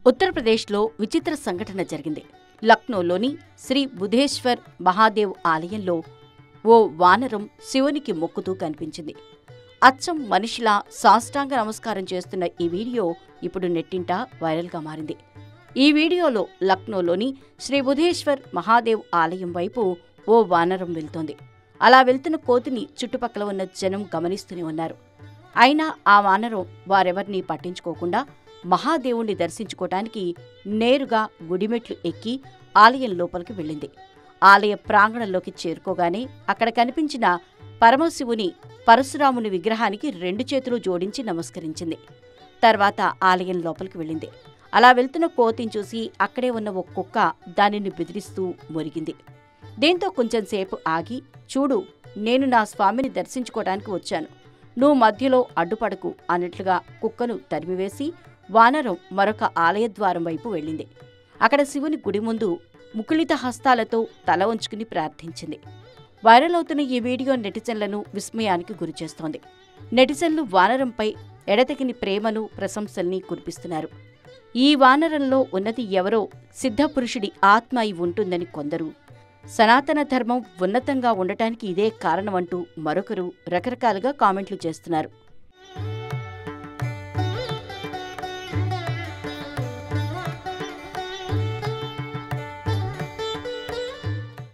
ఉత్తరప్రదేశ్లో విచిత్ర సంఘటన జరిగింది లక్నోలోని శ్రీ బుధేశ్వర్ మహాదేవ్ ఆలయంలో ఓ వానరం శివునికి మొక్కుతూ కనిపించింది అచ్చం మనిషిలా సాష్టాంగ నమస్కారం చేస్తున్న ఈ వీడియో ఇప్పుడు నెట్టింట వైరల్గా మారింది ఈ వీడియోలో లక్నోలోని శ్రీ బుధేశ్వర్ మహాదేవ్ ఆలయం వైపు ఓ వానరం వెళ్తోంది అలా వెళ్తున్న కోతిని చుట్టుపక్కల ఉన్న జనం గమనిస్తూనే ఉన్నారు అయినా ఆ వానరం వారెవర్నీ పట్టించుకోకుండా మహాదేవుణ్ణి దర్శించుకోవటానికి నేరుగా గుడిమెట్లు ఎక్కి ఆలయం లోపలికి వెళ్ళింది ఆలయ ప్రాంగణంలోకి చేరుకోగానే అక్కడ కనిపించిన పరమశివుని పరశురాముని విగ్రహానికి రెండు చేతులు జోడించి నమస్కరించింది తర్వాత ఆలయం లోపలికి వెళ్ళింది అలా వెళ్తున్న కోతిని చూసి అక్కడే ఉన్న ఒక కుక్క దానిని బెదిరిస్తూ మురిగింది దీంతో కొంచెం సేపు ఆగి చూడు నేను నా స్వామిని దర్శించుకోవడానికి వచ్చాను నువ్వు మధ్యలో అడ్డుపడకు అన్నట్లుగా కుక్కను తరిమివేసి వానరం మరొక ఆలయద్వారం వైపు వెళ్ళింది అక్కడ శివుని గుడి ముందు ముకుళిత హస్తాలతో తల ఉంచుకుని ప్రార్థించింది వైరల్ అవుతున్న ఈ వీడియో నెటిజన్లను విస్మయానికి గురిచేస్తోంది నెటిజన్లు వానరంపై ఎడతెగిని ప్రేమను ప్రశంసల్ని కురిపిస్తున్నారు ఈ వానరంలో ఉన్నది ఎవరో సిద్ధపురుషుడి ఆత్మ అయి ఉంటుందని కొందరు సనాతన ధర్మం ఉన్నతంగా ఉండటానికి ఇదే కారణమంటూ మరొకరు రకరకాలుగా కామెంట్లు చేస్తున్నారు